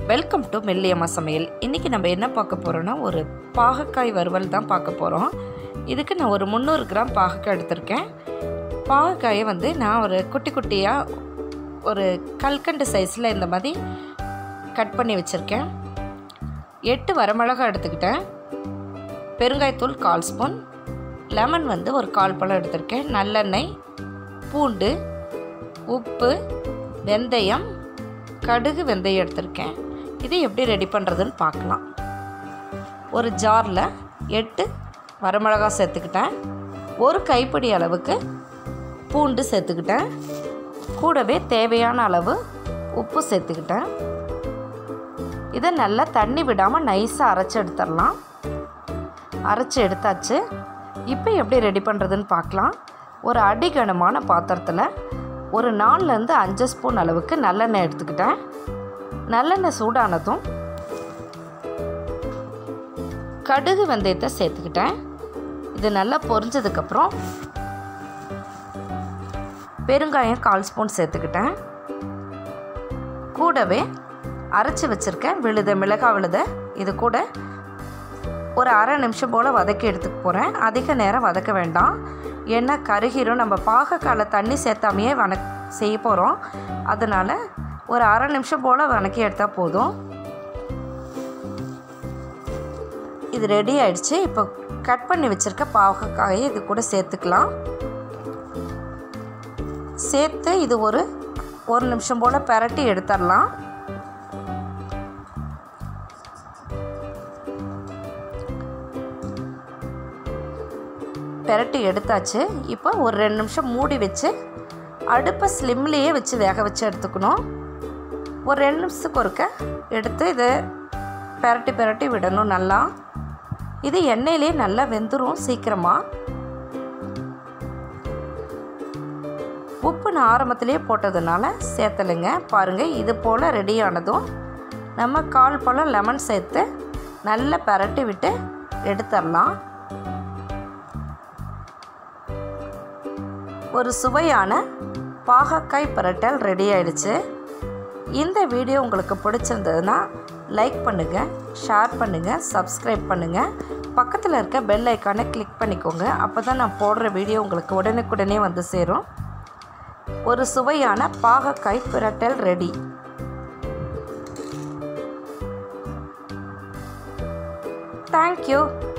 welcome to மெல்லியம்மா சமையல் இன்றைக்கி நம்ம என்ன பார்க்க போகிறோன்னா ஒரு பாகக்காய் வறுவல் தான் பார்க்க போகிறோம் இதுக்கு நான் ஒரு முந்நூறு கிராம் பாகக்காய் எடுத்திருக்கேன் பாகக்காயை வந்து நான் ஒரு குட்டி குட்டியாக ஒரு கல்கண்டு சைஸில் இந்த மாதிரி கட் பண்ணி வச்சுருக்கேன் எட்டு வரமிளகா எடுத்துக்கிட்டேன் பெருங்காயத்தூள் கால் ஸ்பூன் லெமன் வந்து ஒரு கால் பழம் எடுத்திருக்கேன் நல்லெண்ணெய் பூண்டு உப்பு வெந்தயம் கடுகு வெந்தயம் எடுத்திருக்கேன் இது எப்படி ரெடி பண்ணுறதுன்னு பார்க்கலாம் ஒரு ஜாரில் எட்டு வரமிளகா சேர்த்துக்கிட்டேன் ஒரு கைப்பிடி அளவுக்கு பூண்டு சேர்த்துக்கிட்டேன் கூடவே தேவையான அளவு உப்பு சேர்த்துக்கிட்டேன் இதை நல்லா தண்ணி விடாமல் நைஸாக அரைச்சி எடுத்துடலாம் அரைச்சி எடுத்தாச்சு இப்போ எப்படி ரெடி பண்ணுறதுன்னு பார்க்கலாம் ஒரு அடிகனமான பாத்திரத்தில் ஒரு நாலுலேருந்து அஞ்சு ஸ்பூன் அளவுக்கு நல்லெண்ணெய் எடுத்துக்கிட்டேன் நல்லெண்ணெய் சூடானதும் கடுகு வெந்தயத்தை சேர்த்துக்கிட்டேன் இது நல்லா பொரிஞ்சதுக்கப்புறம் பெருங்காயம் கால் ஸ்பூன் சேர்த்துக்கிட்டேன் கூடவே அரைச்சி வச்சுருக்கேன் விழுத மிளகாய் விழுத இது கூட ஒரு அரை நிமிஷம் போல் வதக்கி எடுத்துக்க போகிறேன் அதிக நேரம் வதக்க வேண்டாம் ஏன்னா கருகிரும் நம்ம பாகக்கால தண்ணி சேர்த்தாமையே வணக் செய்ய போகிறோம் அதனால் ஒரு அரை நிமிஷம் போல் வணக்கி எடுத்தால் போதும் இது ரெடி ஆயிடுச்சு இப்போ கட் பண்ணி வச்சுருக்க பாகக்காயை இது கூட சேர்த்துக்கலாம் சேர்த்து இது ஒரு ஒரு நிமிஷம் போல் பரட்டி எடுத்துடலாம் பெரட்டி எடுத்தாச்சு இப்போ ஒரு ரெண்டு நிமிஷம் மூடி வச்சு அடுப்பை ஸ்லிம்லேயே வச்சு வேக வச்சு எடுத்துக்கணும் ஒரு ரெண்டு நிமிஷத்துக்கு ஒருக்க எடுத்து இதை பெரட்டி பெரட்டி விடணும் நல்லா இது எண்ணெயிலே நல்லா வெந்துடும் சீக்கிரமாக உப்பு நான் ஆரம்பத்திலே போட்டதுனால சேர்த்தலைங்க பாருங்கள் இது போல் ரெடி ஆனதும் நம்ம கால் பழம் லெமன் சேர்த்து நல்லா பெரட்டி விட்டு எடுத்துடலாம் ஒரு சுவையான பாகக்காய் பரட்டல் ரெடி ஆயிடுச்சு இந்த வீடியோ உங்களுக்கு பிடிச்சிருந்ததுன்னா லைக் பண்ணுங்கள் ஷேர் பண்ணுங்கள் சப்ஸ்கிரைப் பண்ணுங்கள் பக்கத்தில் இருக்க பெல் ஐக்கானை கிளிக் பண்ணிக்கோங்க அப்போ தான் நான் போடுற வீடியோ உங்களுக்கு உடனுக்குடனே வந்து சேரும் ஒரு சுவையான பாகக்காய் பிரட்டல் ரெடி தேங்க்யூ